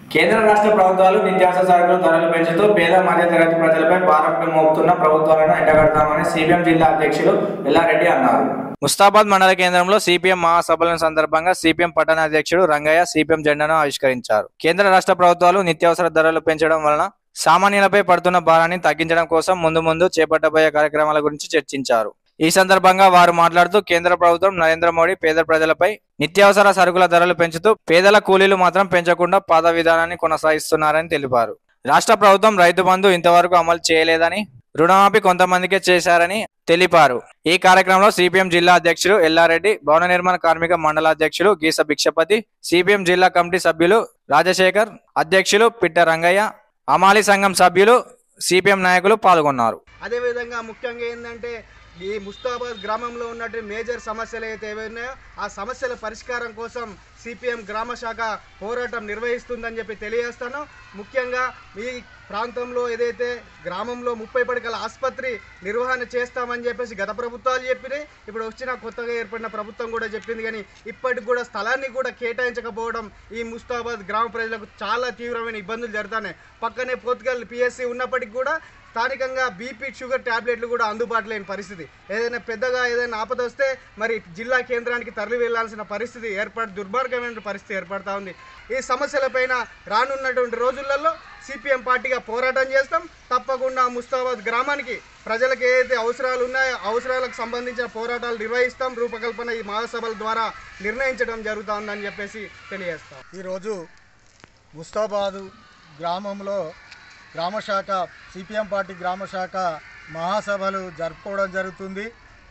కేంద్ర రాష్ట్ర ప్రభుత్వాలు నిత్యావసర సరుకుల ధరలు పెంచుతూ పేద మధ్యతరగతి ప్రజలపై భారం మోపుతున్న ప్రభుత్వాలను ఎండగడతామని సిపిఎం జిల్లా అధ్యక్షులు ఎల్లారెడ్డి అన్నారు ముస్తాబాద్ మండల కేంద్రంలో సిపిఎం మహాసభల సందర్భంగా సిపిఎం పట్టణ అధ్యక్షుడు రంగయ్య సిపిఎం జెండాను ఆవిష్కరించారు కేంద్ర రాష్ట్ర ప్రభుత్వాలు నిత్యావసర ధరలు పెంచడం వలన సామాన్యులపై పడుతున్న భారాన్ని తగ్గించడం కోసం ముందు ముందు చేపట్టబోయే కార్యక్రమాల గురించి చర్చించారు ఈ సందర్భంగా వారు మాట్లాడుతూ కేంద్ర ప్రభుత్వం నరేంద్ర మోడీ పేద ప్రజలపై నిత్యావసర సరుకుల ధరలు పెంచుతూ పేదల కూలీలు మాత్రం పెంచకుండా పాత విధానాన్ని కొనసాగిస్తున్నారని తెలిపారు రాష్ట్ర ప్రభుత్వం రైతు బంధు ఇంతవరకు అమలు చేయలేదని రుణమాఫీ కొంతమందికే చేశారని తెలిపారు ఈ కార్యక్రమంలో సిపిఎం జిల్లా అధ్యక్షులు ఎల్లారెడ్డి భవన నిర్మాణ కార్మిక మండల అధ్యక్షులు గీస భిక్షపతి సిపిఎం జిల్లా కమిటీ సభ్యులు రాజశేఖర్ అధ్యక్షులు పిట్ట రంగయ్య అమాలి సంఘం సభ్యులు సిపిఎం నాయకులు పాల్గొన్నారు అదేవిధంగా ముఖ్యంగా ఏంటంటే ఈ ముస్తాబాద్ గ్రామంలో ఉన్నటువంటి మేజర్ సమస్యలు అయితే ఏవైనాయో ఆ సమస్యల పరిష్కారం కోసం సిపిఎం గ్రామ శాఖ పోరాటం నిర్వహిస్తుందని చెప్పి తెలియజేస్తాను ముఖ్యంగా ఈ ప్రాంతంలో ఏదైతే గ్రామంలో ముప్పై పడకల ఆసుపత్రి నిర్వహణ చేస్తామని చెప్పేసి గత ప్రభుత్వాలు చెప్పినాయి ఇప్పుడు వచ్చిన కొత్తగా ఏర్పడిన ప్రభుత్వం కూడా చెప్పింది కానీ ఇప్పటికి కూడా స్థలాన్ని కూడా కేటాయించకపోవడం ఈ ముస్తాబాద్ గ్రామ ప్రజలకు చాలా తీవ్రమైన ఇబ్బందులు జరుగుతున్నాయి పక్కనే పోతుగల్ పిఎస్సి ఉన్నప్పటికీ కూడా స్థానికంగా బీపీ షుగర్ ట్యాబ్లెట్లు కూడా అందుబాటులో లేని పరిస్థితి ఏదైనా పెద్దగా ఏదైనా ఆపద వస్తే మరి జిల్లా కేంద్రానికి తరలి వెళ్లాల్సిన పరిస్థితి ఏర్పడి దుర్మార్గమైన పరిస్థితి ఏర్పడతా ఉంది ఈ సమస్యలపైన రానున్నటువంటి రోజులలో సిపిఎం పార్టీగా పోరాటం చేస్తాం తప్పకుండా ముస్తాబాద్ గ్రామానికి ప్రజలకు ఏదైతే అవసరాలు ఉన్నాయో అవసరాలకు సంబంధించిన పోరాటాలు నిర్వహిస్తాం రూపకల్పన ఈ మహాసభల ద్వారా నిర్ణయించడం జరుగుతా ఉందని చెప్పేసి తెలియజేస్తాం ఈరోజు ముస్తాబాదు గ్రామంలో గ్రామశాఖ సిపిఎం పార్టీ గ్రామశాఖ మహాసభలు జరుపుకోవడం జరుగుతుంది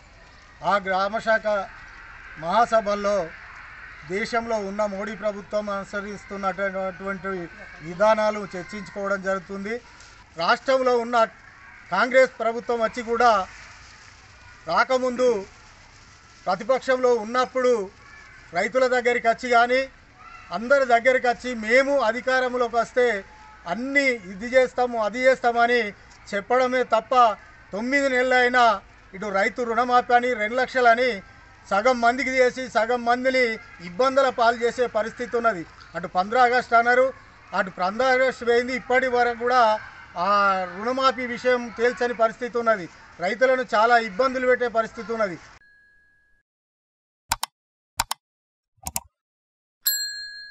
ఆ గ్రామశాఖ మహాసభల్లో దేశంలో ఉన్న మోడీ ప్రభుత్వం అనుసరిస్తున్నటువంటి విధానాలు చర్చించుకోవడం జరుగుతుంది రాష్ట్రంలో ఉన్న కాంగ్రెస్ ప్రభుత్వం వచ్చి కూడా రాకముందు ప్రతిపక్షంలో ఉన్నప్పుడు రైతుల దగ్గరికి వచ్చి కానీ అందరి దగ్గరికి వచ్చి మేము అధికారంలోకి వస్తే అన్నీ ఇది చేస్తాము అది చేస్తామని చెప్పడమే తప్ప తొమ్మిది నెలలైనా ఇటు రైతు రుణమాఫీ అని రెండు లక్షలని సగం మందికి చేసి సగం మందిని ఇబ్బందుల పాలు చేసే పరిస్థితి ఉన్నది అటు పంద్రా ఆగస్టు అన్నారు అటు పంద్రా ఆగస్టు పోయింది ఇప్పటి వరకు కూడా ఆ రుణమాఫీ విషయం తేల్చని పరిస్థితి ఉన్నది రైతులను చాలా ఇబ్బందులు పెట్టే పరిస్థితి ఉన్నది